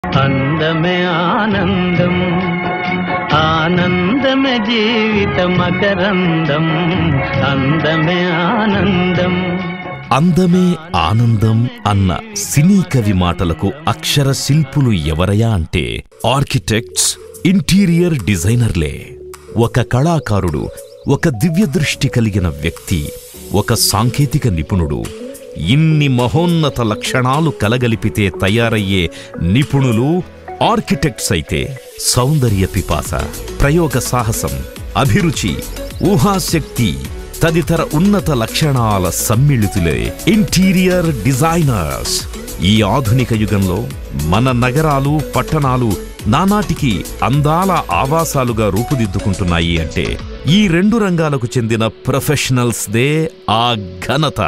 అందమే ఆనందం ఆనందమే జీవిత మకరందం అందమే ఆనందం అందమే ఆనందం అన్న సినీ కవి మాటలకు అక్షర శిల్పులు ఎవరయా అంటే ఆర్కిటెక్ట్స్ ఇంటీరియర్ డిజైనర్లే ఒక కళాకారుడు ఒక దివ్య దృష్టి కలిగిన వ్యక్తి ఒక సాంకేతిక నిపుణుడు ఇన్ని మహోన్నత లక్షణాలు కలగలిపితే తయారయ్యే నిపుణులు ఆర్కిటెక్ట్స్ అయితే సౌందర్య పిపాస ప్రయోగ సాహసం అభిరుచి ఊహాశక్తి తదితర ఉన్నత లక్షణాల సమ్మిళితులే ఇంటీరియర్ డిజైనర్స్ ఈ ఆధునిక యుగంలో మన నగరాలు పట్టణాలు నానాటికి అందాల ఆవాసాలుగా రూపుదిద్దుకుంటున్నాయి అంటే ఈ రెండు రంగాలకు చెందిన ప్రొఫెషనల్స్ దే ఆ ఘనత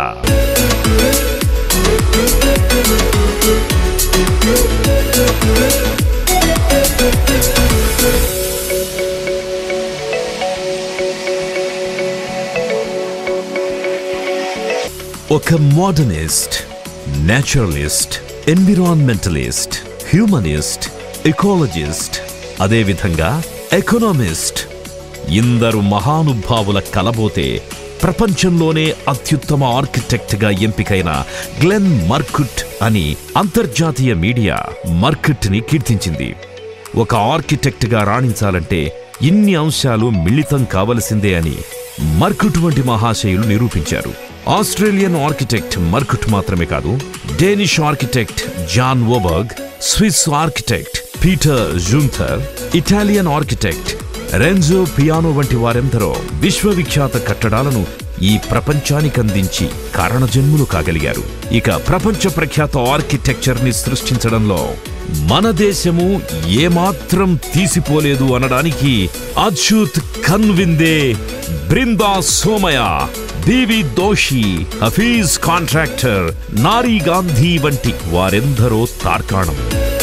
ఒక modernist naturalist environmentalist humanist ecologist అదేవిధంగా ఎకనామిస్ట్ ఇందరు మహానుభావుల కలబోతే ప్రపంచంలోనే అత్యుత్తమ ఆర్కిటెక్ట్గా ఎంపికైన గ్లెన్ మర్కుట్ అని అంతర్జాతీయ మీడియా మర్కుట్ని కీర్తించింది ఒక ఆర్కిటెక్ట్గా రాణించాలంటే ఇన్ని అంశాలు మిళితం కావలసిందే అని మర్కుట్ వంటి మహాశయులు నిరూపించారు ఆస్ట్రేలియన్ ఆర్కిటెక్ట్ మర్కుట్ మాత్రమే కాదు Danish architect John Oberg Swiss architect Peter Zumthor Italian architect Renzo Piano వంటి వారెందరో విశ్వవిఖ్యాత కట్టడాలను ఈ ప్రపంచానికి అందించి కారణజన్ములు కాగలిగారు ఇక ప్రపంచ ప్రఖ్యాత ఆర్కిటెక్చర్ ని సృష్టించడంలో మన దేశము ఏమాత్రం తీసిపోలేదు అనడానికి అచ్యుత్ కన్విందే బృందా సోమయ దేవి దోషి హఫీజ్ కాంట్రాక్టర్ నారీ గాంధీ వంటి వారెందరో తార్కాణం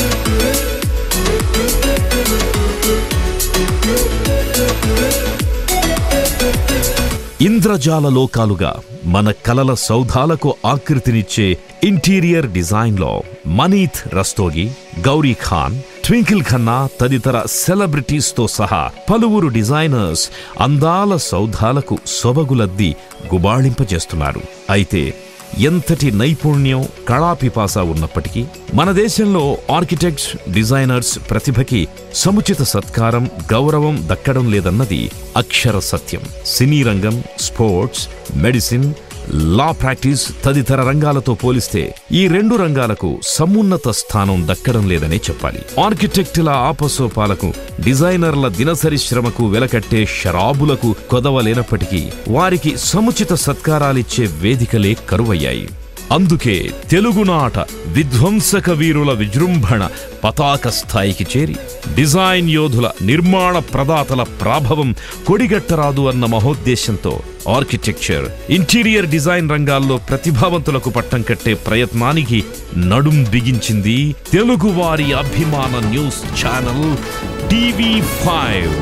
ఇంద్రజాల లోకాలుగా మన కలల సౌధాలకు ఆకృతినిచ్చే ఇంటీరియర్ డిజైన్లో మనీత్ రస్తోగి గౌరీ ఖాన్ ట్వింకిల్ ఖన్నా తదితర సెలబ్రిటీస్తో సహా పలువురు డిజైనర్స్ అందాల సౌధాలకు సొబగులద్ది గుబాళింపజేస్తున్నారు అయితే ఎంతటి నైపుణ్యం కళాపిపాస ఉన్నప్పటికీ మన దేశంలో ఆర్కిటెక్ట్స్ డిజైనర్స్ ప్రతిభకి సముచిత సత్కారం గౌరవం దక్కడం లేదన్నది అక్షర సత్యం సినీ రంగం స్పోర్ట్స్ మెడిసిన్ లా ప్రాక్టీస్ తదితర రంగాలతో పోలిస్తే ఈ రెండు రంగాలకు సమున్నత స్థానం దక్కడం లేదనే చెప్పాలి ఆర్కిటెక్టుల ఆపసోపాలకు డిజైనర్ల దినసరి శ్రమకు వెలకట్టే షరాబులకు కొదవలేనప్పటికీ వారికి సముచిత సత్కారాలిచ్చే వేదికలే కరువయ్యాయి అందుకే తెలుగునాట విధ్వంసక వీరుల విజృంభణ పతాక స్థాయికి చేరి డిజైన్ యోధుల నిర్మాణ ప్రదాతల ప్రాభవం కొడిగట్టరాదు అన్న మహోద్దేశంతో ఆర్కిటెక్చర్ ఇంటీరియర్ డిజైన్ రంగాల్లో ప్రతిభావంతులకు పట్టం కట్టే ప్రయత్నానికి నడుం బిగించింది తెలుగువారి అభిమాన news channel TV five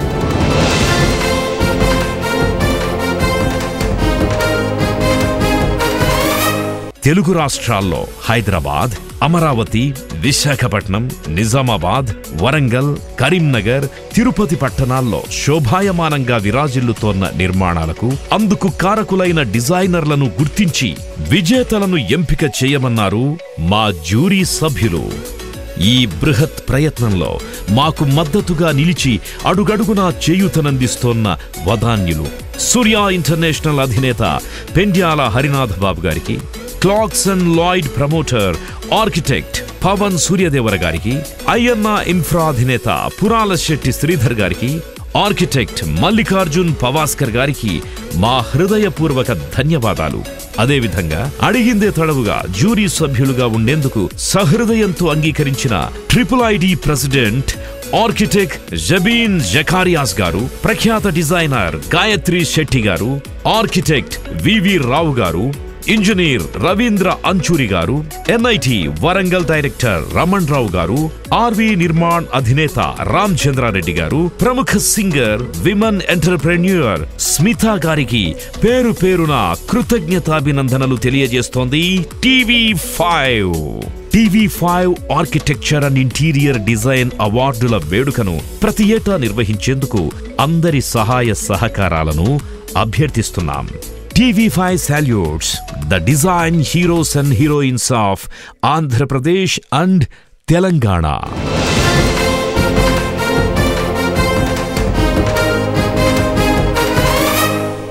Telugu రాష్ట్రాల్లో హైదరాబాద్ అమరావతి విశాఖపట్నం నిజామాబాద్ వరంగల్ కరీంనగర్ తిరుపతి పట్టణాల్లో శోభాయమానంగా విరాజిల్లుతోన్న నిర్మాణాలకు అందుకు కారకులైన డిజైనర్లను గుర్తించి విజేతలను ఎంపిక చేయమన్నారు మా జ్యూరీ సభ్యులు ఈ బృహత్ ప్రయత్నంలో మాకు మద్దతుగా నిలిచి అడుగడుగునా చేయూతనందిస్తోన్న వదాన్యులు సూర్య ఇంటర్నేషనల్ అధినేత పెండ్యాల హరినాథ్ బాబు గారికి clocks and Lloyd promoter architect Pavan Suryadevara గారికి ఐఎన్ఆ ఇన్ఫ్రా అధినేత పురాల శెట్టి శ్రీధర్ గారికి ఆర్కిటెక్ట్ మల్లికార్జున్ పవాస్కర్ గారికి మా హృదయపూర్వక ధన్యవాదాలు అదేవిధంగా అడిగిందే తడవుగా జ్యూరీ సభ్యులుగా ఉండేందుకు సహృదయంతో అంగీకరించిన triple ID president architect Jabeen Zacharias గారు ప్రఖ్యాత డిజైనర్ గాయత్రి శెట్టి గారు ఆర్కిటెక్ట్ వివి రావు గారు ఇంజనీర్ రవీంద్ర అంచూరి గారు ఎన్ఐటి వరంగల్ డైరెక్టర్ రమణ్ రావు గారు ఆర్వి నిర్మాణ్ అధినేత రామ్ చంద్రారెడ్డి గారు ప్రముఖ సింగర్ విమన్ ఎంటర్ప్రెన్యూర్ స్మిత గారికి పేరు పేరున కృతజ్ఞతాభినందనలు తెలియజేస్తోంది TV five TV five architecture and interior design అవార్డుల వేడుకను ప్రతి ఏటా నిర్వహించేందుకు అందరి సహాయ సహకారాలను అభ్యర్థిస్తున్నాం TV five salutes the design heroes and heroines of Andhra Pradesh and Telangana